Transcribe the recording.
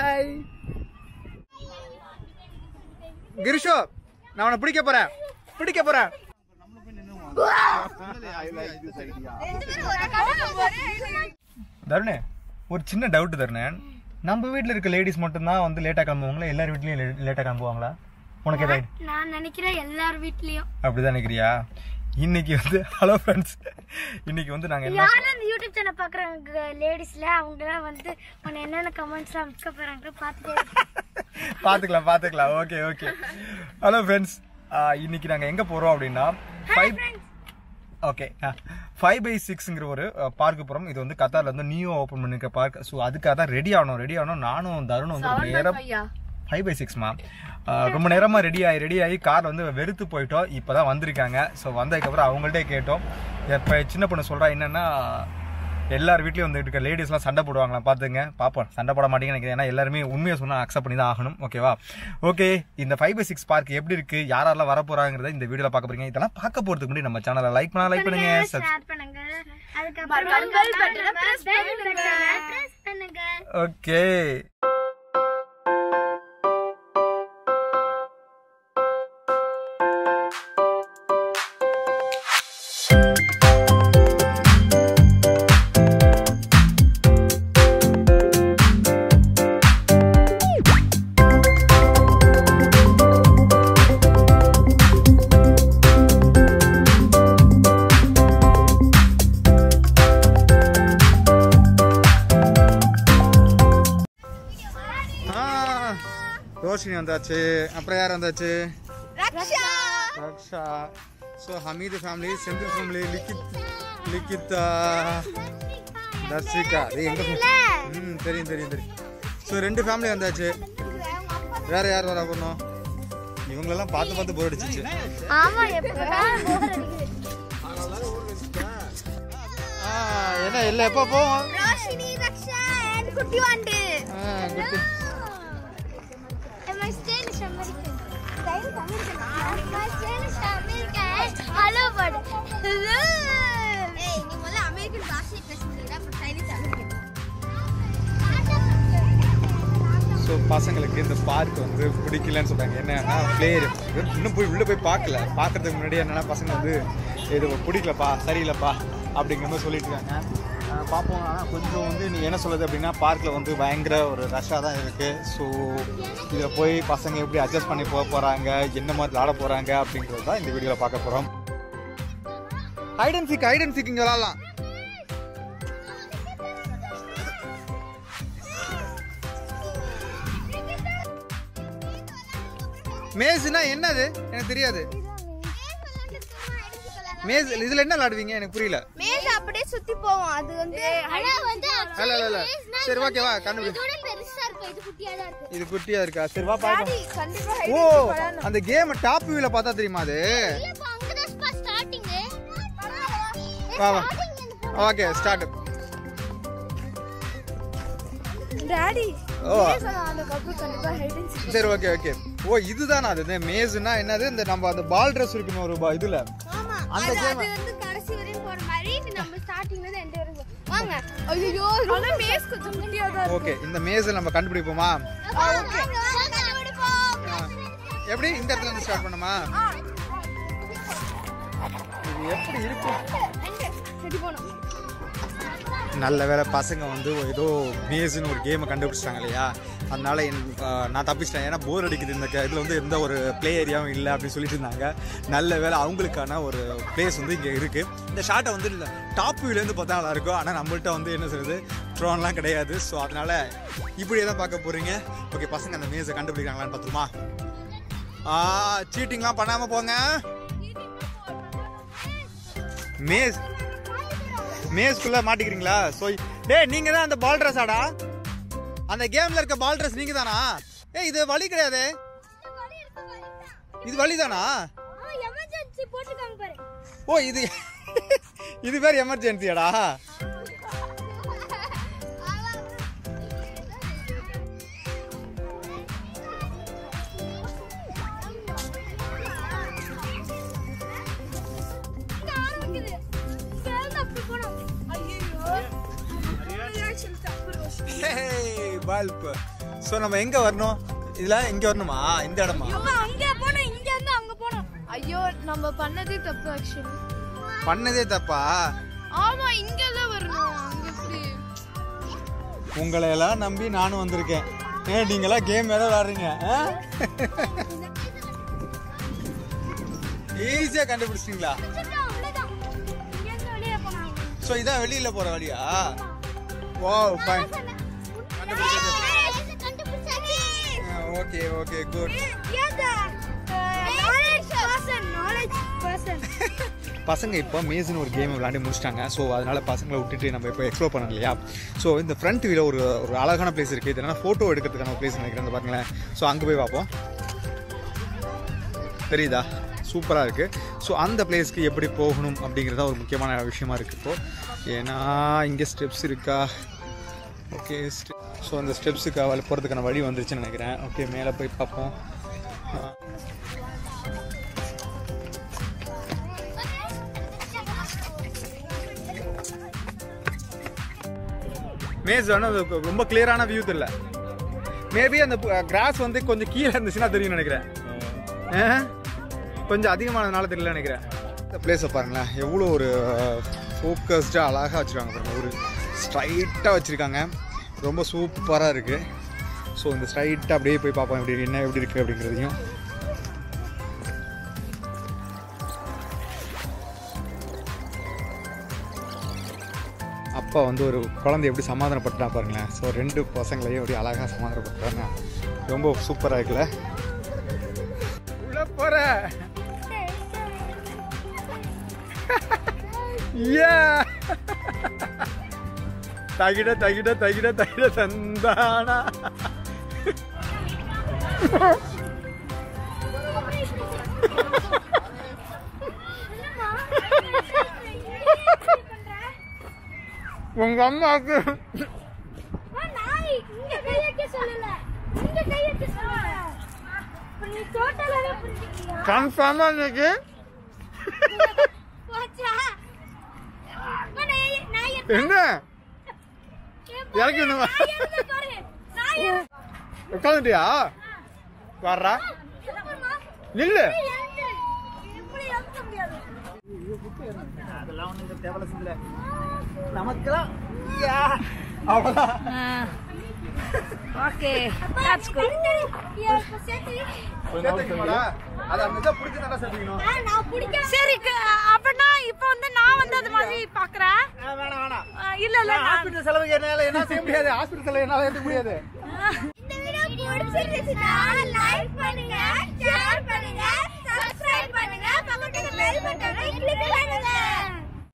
பாய் கிரிஷோ நான் உன்னை பிடிக்க போறேன் பிடிக்க போறேன் தருணே ஒரு சின்ன டவுட் தருணேன் நம்ம வீட்டில் இருக்க லேடிஸ் மட்டும்தான் வந்து லேட்டாக கிளம்புவாங்களா எல்லார் வீட்லயும் லேட்டாக கிளம்புவாங்களா உனக்கு ஏதாவது நான் நினைக்கிறேன் எல்லார் வீட்லயும் அப்படிதான் நினைக்கிறியா இன்னைக்கு வந்து ஹலோ ஃப்ரெண்ட்ஸ் இன்னைக்கு வந்து நாங்கள் என்ன யாரும் இந்த யூடியூப் சேனல் பாக்குறாங்க லேடிஸ்ல அவங்க எல்லாம் வந்து உன்னை என்னென்ன கமெண்ட்ஸ் அமைக்க போறாங்க பார்த்துட்டே இரு. பார்த்துக்கலாம் பார்த்துக்கலாம் ஓகே ஓகே ஹலோ ஃப்ரெண்ட்ஸ் இன்னைக்கு நாங்கள் எங்கே போகிறோம் அப்படின்னா ஃபைவ் ஓகே ஃபைவ் பை சிக்ஸ்ங்கிற ஒரு பார்க்கு போகிறோம் இது வந்து கத்தாரில் வந்து நியூ ஓப்பன் பண்ணிருக்க பார்க் ஸோ அதுக்காக தான் ரெடி ஆகணும் ரெடி ஆகணும் நானும் தருணும் வந்து ரொம்ப நேரம் ஃபைவ் பை சிக்ஸ்மா ரொம்ப நேரமாக ரெடி ஆகி ரெடி ஆகி கார் வந்து வெறுத்து போயிட்டோம் இப்போ தான் வந்திருக்காங்க ஸோ வந்ததுக்கப்புறம் அவங்கள்ட்டே கேட்டோம் இப்போ சின்ன பொண்ணு சொல்கிறா என்னென்னா எல்லார் வீட்லயும் வந்து இருக்க லேடிஸ்லாம் சண்டை போடுவாங்களா பார்த்துங்க பார்ப்போம் சண்டை போட மாட்டீங்கன்னு நினைக்கிறேன் ஏன்னா எல்லாருமே உண்மையை சொன்னால் அக்செப்ட் பண்ணி தான் ஆகணும் ஓகேவா ஓகே இந்த ஃபைவ் பை சிக்ஸ் பார்க் எப்படி இருக்கு யாரெல்லாம் வர போறாங்கிறத இந்த வீடியோல பார்க்க போறீங்க இதெல்லாம் பார்க்க போறதுக்கு முன்னாடி நம்ம சேனலை லைக் பண்ணா லைக் பண்ணுங்க subs- ஷேர் பண்ணுங்க அதுக்கப்புறம் bell button-அ press பண்ணுங்க. Press பண்ணுங்க ஓகே ரோஷினி வந்தாச்சு அப்புறம் யார் வந்தாச்சு Raksha so Hameed family Senthil family Likith Likitha Darshika அது எங்க fa- ம் தெரியும் தெரியும் தெரியும் ஸோ ரெண்டு ஃபேமிலி வந்தாச்சு வேற யார் வர போனோம் இவங்களெல்லாம் பார்த்து பார்த்து போர் அடிச்சிச்சு ஆமா எப்பதான் bore அடிக்குது. ஆ, என்ன இல்லை எப்போ போவோம் ரோஷினி ரக்ஷா and குட்டி வாண்டு ஆ, குட்டி Am I Spanish American? Spanish American. Am I Spanish American? Hello, bud. Hello. ஏய் நீ முதல்ல அமெரிக்கன் பாஷை பேசுறீங்க அப்புறம் சைனீஸ் அமெரிக்கன் ஸோ பசங்களுக்கு இந்த பார்க் வந்து பிடிக்கலன்னு சொல்றாங்க என்னன்னா பிளேயர் இன்னும் போய் உள்ளே போய் பார்க்கல பார்க்கறதுக்கு முன்னாடி என்னன்னா பசங்க வந்து இது பிடிக்கலப்பா சரியில்லைப்பா அப்படிங்கிற மாதிரி சொல்லிட்டு இருக்காங்க அஹ் பார்ப்போம் ஆனால் கொஞ்சம் வந்து நீ என்ன சொல்லுது அப்படின்னா பார்க்கில் வந்து பயங்கர ஒரு ரஷ்ஷாக தான் இருக்குது ஸோ இதில் போய் பசங்க எப்படி அட்ஜஸ்ட் பண்ணி போக போகிறாங்க என்ன மாதிரி விளாட போகிறாங்க அப்படிங்கிறது தான் இந்த வீடியோவில் பார்க்க போகிறோம் hide and seek hide and seek இங்கே விளாட்லாம் மேஸ்னா என்னது எனக்கு தெரியாது மேஸ் இதுல என்ன விளாடுவீங்க எனக்கு புரியல மேல அப்படியே சுத்தி போவோம் அது வந்து ஆனா வந்து இல்ல இல்ல இல்ல சரி ஓகேவா கண்டுபிடி இதோட பெருசா இருக்கும் இது குட்டியா தான் இருக்கு இது குட்டியா இருக்கா சரி வா பாக்கலாம் கண்டிப்பா ஓ அந்த கேம் டாப் வியூல பார்த்தா தெரியுமா அது இல்லப்பா அங்கதான் ஸ்டார்டிங் வா வா ஓகே ஸ்டார்ட் டாடி ஓ அந்த கப்பு கண்டிப்பா ஹைடன் சரி ஓகே ஓகே ஓ இதுதானா அது மேஸ்னா என்னது இந்த நம்ம அந்த பால் ட்ரெஸ் இருக்குமே ஒரு பா- இதுல ஆமா அந்த அது game- அது வந்து கடைசி வரையும் போற மாதிரி இது நம்ம ஸ்டார்டிங்ல இருந்து எண்ட் வரையும் போ- வாங்க ஐயோ ஆனா மேஸ் கொஞ்சம் குட்டியா தான் ஓகே இந்த மேஸ் நம்ம கண்டுபிடிப்போமா ஓகே கண்டுபிடிப்போம் ஆ. எப்படி இந்த இடத்துல இருந்து ஸ்டார்ட் பண்ணுமா இது எப்படி இருக்கும் சரி போனோம் நல்ல வேளை பசங்க வந்து ஏதோ மேஸ்னு ஒரு கேமை கண்டுபிடிச்சிட்டாங்க இல்லையா அதனால என் ஆ, நான் தப்பிச்சிட்டேன் ஏன்னா போர் அடிக்குது இந்த க- இதுல வந்து எந்த ஒரு ப்ளே ஏரியாவும் இல்லை அப்படின்னு சொல்லிட்டு இருந்தாங்க நல்ல வேளை அவங்களுக்கான ஒரு பிளேஸ் வந்து இங்கே இருக்கு இந்த ஷாட்டை வந்து டாப் வியூலேருந்து பார்த்தா நல்லா இருக்கும் ஆனால் நம்மள்ட்ட வந்து என்ன சொல்றது ட்ரோன்லாம் கிடையாது ஸோ அதனால இப்படியே தான் பார்க்க போறீங்க ஓகே பசங்க அந்த மேஸை கண்டுபிடிக்கிறாங்களான்னு பார்த்துருமா ஆ சீட்டிங்லாம் பண்ணாமல் போங்க மேஸ் மேஸ்க்குள்ள மாட்டிக்கிறீங்களா ஸோ டேய் நீங்க தான் அந்த பால் ட்ரெஸ் ஆடா அந்த கேம்ல இருக்க பால் ட்ரெஸ் நீங்க தானா ஏய் இது வழி கிடையாது இது வழி தானா எமர்ஜென்சி போட்டுக்காங்க பாரு ஓ இது இது பேர் எமர்ஜென்சியாடா ஆரம்பிக்குது சேர்ந்து அப்படி போனோம் ஐயோ பல்ப் ஸோ நம்ம எங்க வரணும் இதுல இங்க வரணுமா இந்த இடமா அங்க போனோம் இங்க இருந்து அங்க போனோம் ஐயோ நம்ம பண்ணதே தப்பு ஆக்சுவலி பண்ணதே தப்பா ஆமா இங்க தான் வரணும் அங்க எப்படி உங்களை எல்லாம் நம்பி நானும் வந்திருக்கேன் ஏ நீங்களா கேம் ஏதோ விளாடுறீங்க ஈஸியா கண்டுபிடிச்சிட்டீங்களா அவ்வளவுதான் இங்க இருந்து வெளியே போனாங்க ஸோ இதான் வெளியில போற வழியா வா ஃபைன் ஓகே ஓகே குட் பசங்க இப்போ மேஸ்னு ஒரு கேம் விளையாண்டு முடிச்சிட்டாங்க ஸோ அதனால பசங்களை விட்டுட்டு நம்ம இப்போ எக்ஸ்ப்ளோர் பண்ணோம் இல்லையா ஸோ இந்த ஃப்ரண்ட் வியூல ஒரு ஒரு அழகான பிளேஸ் இருக்குது இதெல்லாம் ஃபோட்டோ எடுக்கிறதுக்கான ஒரு பிளேஸ் நினைக்கிறேன் இந்த பாருங்களேன் ஸோ அங்கே போய் பார்ப்போம் தெரியுதா சூப்பராக இருக்குது ஸோ அந்த பிளேஸ்க்கு எப்படி போகணும் அப்படிங்கிறதா ஒரு முக்கியமான விஷயமா இருக்குது இப்போ ஏன்னா இங்கே ஸ்டெப்ஸ் இருக்கா ஓகே ஸோ அந்த ஸ்டெப்ஸுக்கு அவள் போகிறதுக்கான வழி வந்துருச்சுன்னு நினைக்கிறேன் ஓகே மேலே போய் பார்ப்போம் ஆ. மேஸ் வேணும் அது ரொம்ப கிளியரான வியூ தெரியல மேபி அந்த கிராஸ் வந்து கொஞ்சம் கீழே இருந்துச்சுன்னா தெரியும் நினைக்கிறேன் ஆ? கொஞ்சம் அதிகமானதுனால தெரியல நினைக்கிறேன் இந்த பிளேஸை பாருங்களேன் எவ்வளோ ஒரு ஃபோக்கஸ்டாக அழகாக வச்சுருக்காங்க பாருங்க ஒரு ஸ்ட்ரைட்டாக வச்சுருக்காங்க ரொம்ப சூப்பராக இருக்குது ஸோ இந்த ஸ்ட்ரைட்டாக அப்படியே போய் பார்ப்போம் எப்படி என்ன எப்படி இருக்குது அப்படிங்கிறதையும் அப்பா வந்து ஒரு குழந்தை எப்படி சமாதானப்பட்டுட்டா பாருங்களேன் ஸோ ரெண்டு பசங்களையும் எப்படி அழகாக சமாதானப்பட்டுறாங்க ரொம்ப சூப்பராக இருக்குல்ல உள்ள போற யா தகிட தகிட தகிட தகிட தந்தானா உங்க அம்மாவுக்கு கன்ஃபார்மா இன்னைக்கு என்ன இறக்கி விடுவா உட்காந்துட்டியா வர்றா நில்லு அதெல்லாம் ஒண்ணு தேவல சிந்தல நமக்கெல்லாம் அவ்வளோதான் ஓகே தட்ஸ் குட் அது அந்த பிடிச்சி நல்லா சேர்த்துக்கணும் சரி க- அப்படின்னா இப்போ வந்து நான் வந்து அது மாதிரி பாக்குறேன் வேணாம் வேணாம் அஹ் இல்ல இல்ல நான் ஹாஸ்பிட்டல் செலவுக்கு என்னால என்ன செய்ய முடியாது ஹாஸ்பிட்டல் செலவு என்னால ஏற்க முடியாது இந்த வீடியோ பிடிச்சிருந்துச்சுன்னா லைக் பண்ணுங்க ஷேர் பண்ணுங்க சப்ஸ்கிரைப் பண்ணுங்க பக்கத்துல பெல் பட்டனை கிளிக் பண்ணுங்க